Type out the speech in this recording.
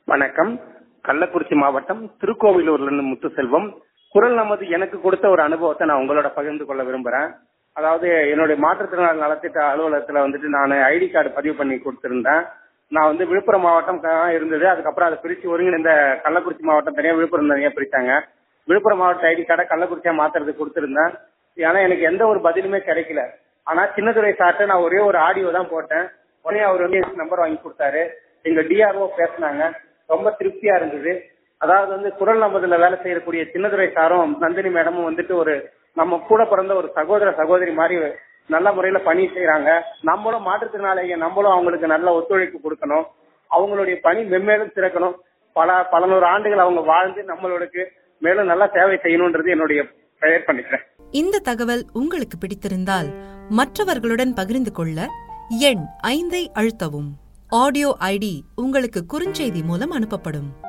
வணக்கம் கள்ளக்குறிச்சி மாவட்டம் திருக்கோவிலூர்ல இருந்து முத்துசெல்வம் குரல் நமது எனக்கு கொடுத்த ஒரு அனுபவத்தை நான் உங்களோட பகிர்ந்து கொள்ள விரும்புறேன் அதாவது என்னுடைய மாற்றுத்திறனாளி நலத்திட்ட அலுவலகத்துல வந்துட்டு நான் ஐடி கார்டு பதிவு பண்ணி கொடுத்திருந்தேன் நான் வந்து விழுப்புரம் மாவட்டம் தான் இருந்தது அதுக்கப்புறம் அதை பிரிச்சு ஒருங்கிணைந்த கள்ளக்குறிச்சி மாவட்டம் தனியா விழுப்புரம் தனியா பிரிச்சாங்க விழுப்புரம் மாவட்ட ஐடி கார்டை கள்ளக்குறிச்சியா மாத்துறதுக்கு கொடுத்திருந்தேன் ஆனா எனக்கு எந்த ஒரு பதிலுமே கிடைக்கல ஆனா சின்னதுரை சார்ட்ட நான் ஒரே ஒரு ஆடியோ தான் போட்டேன் உடனே அவர் வந்து நம்பர் வாங்கி கொடுத்தாரு எங்க டிஆர்ஓ பேசினாங்க ரொம்ப திருப்தியா இருந்தது அதாவது வந்து குரல் நம்பதுல வேலை செய்யக்கூடிய சின்னதுரை சாரும் நந்தினி மேடமும் வந்துட்டு ஒரு நம்ம கூட பிறந்த ஒரு சகோதர சகோதரி மாதிரி நல்ல முறையில பணி செய்யறாங்க நம்மளும் மாற்றுத்திறனாளிங்க நம்மளும் அவங்களுக்கு நல்ல ஒத்துழைப்பு கொடுக்கணும் அவங்களுடைய பணி மென்மேலும் சிறக்கணும் பல பல நூறு ஆண்டுகள் அவங்க வாழ்ந்து நம்மளுக்கு மேலும் நல்லா சேவை செய்யணும்ன்றது என்னுடைய பெயர் பண்ணிக்கிறேன் இந்த தகவல் உங்களுக்கு பிடித்திருந்தால் மற்றவர்களுடன் பகிர்ந்து கொள்ள எண் ஐந்தை அழுத்தவும் ஆடியோ ஐடி உங்களுக்கு குறுஞ்செய்தி மூலம் அனுப்பப்படும்